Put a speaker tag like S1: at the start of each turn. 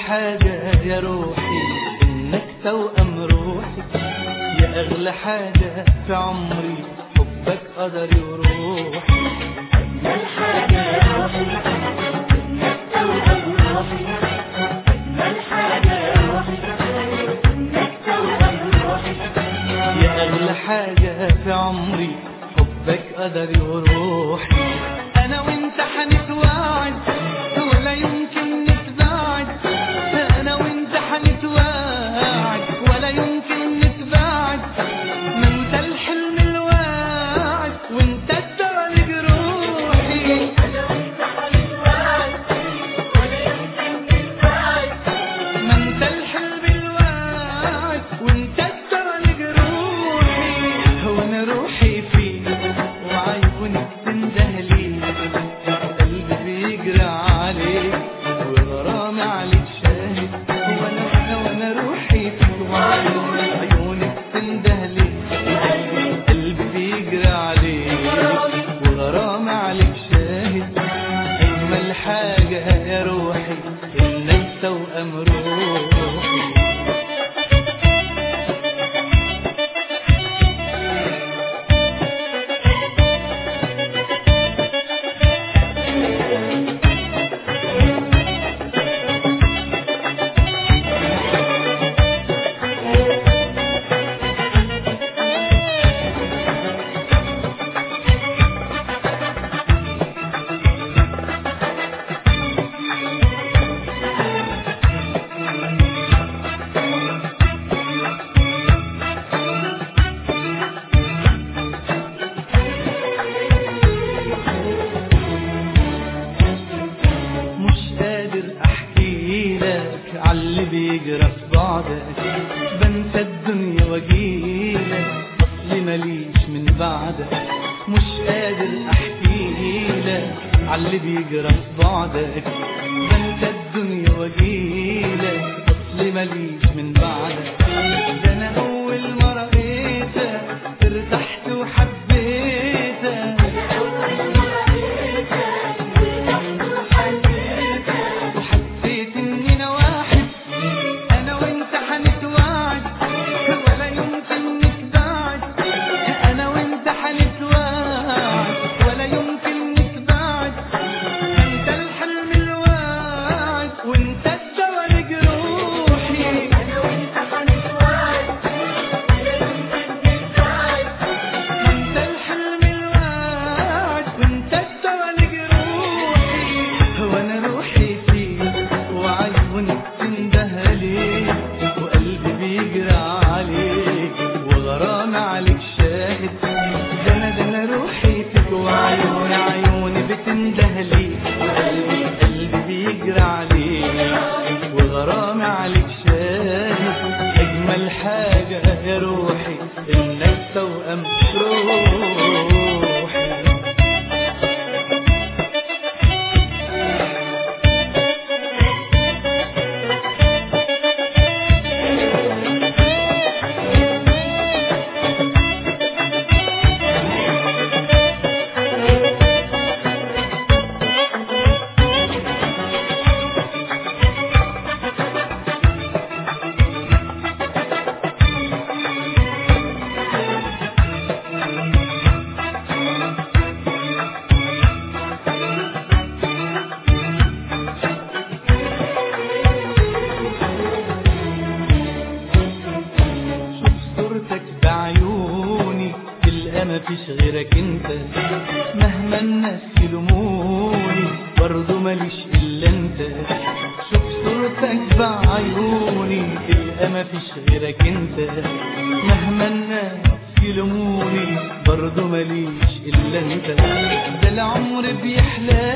S1: حاجة يا روحي إنك توأم روحي يا أغلى حاجة في عمري حبك قدري وروحي
S2: أجمل حاجة يا روحي إنك توأم روحي أجمل حاجة يا روحي إنك توأم روحي
S1: يا أغلى حاجة في عمري حبك قدري وروحي أنا وأنت حنتوعد ولا يمكن نتباعد أنا وأنت حنتوعد ولا يمكن نتباعد ما أنت الحلم الواعد وأنت الدواء لجروحي
S2: أنا وأنت حنتوعد ولا يمكن نتباعد
S1: ما انت الحلم الواعد وانت الدواء لجروحي هو انا روحي فيك وعيوني بتنده ليك قلبي بيجري عليك وغرامي عليك شاهد وانا وانا وانا روحي فيك وعيوني عيوني بتنده ليك قلبي بيجري عليك وغرامي عليك شاهد اجمل حاجه يا روحي انك توأم روحي مش قادر احكي لك عاللي بيجرى في بعدك بنسى الدنيا واجيلك اصلي ماليش من بعدك مش قادر احكي لك عاللي بيجرى في بعدك بنسى الدنيا واجيلك اصلي ماليش من بعدك ده انا اول ما رأيتك ارتحت وحبيتك وحسيت اني انا واحد انا وانت حنتوعد ولا يمكن نتباعد انا وانت حنتوعد ولا يمكن نتباعد انت الحلم الواعد وانت الدواء لجروحي
S2: أنا وأنت حنتوعد ولا يمكن نتباعد
S1: انت الحلم الواعد وانت الدواء لجروحي وانا روحي فيك وعيوني بتنده ليك وقلبي بيجري عليك وغرامي عليك شاهد ده انا ده انا روحي فيك وعيوني عيوني بتنده ليك وقلبي قلبي بيجري عليك وغرامي عليك شاهد اجمل حاجه يا روحي انك توأم روحي شوف صورتك بعيوني تلقى مفيش غيرك انت مهما الناس يلوموني برضه ماليش الا انت شوف صورتك بعيوني تلقى مفيش غيرك انت مهما الناس يلوموني برضه ماليش الا انت ده العمر بيحلى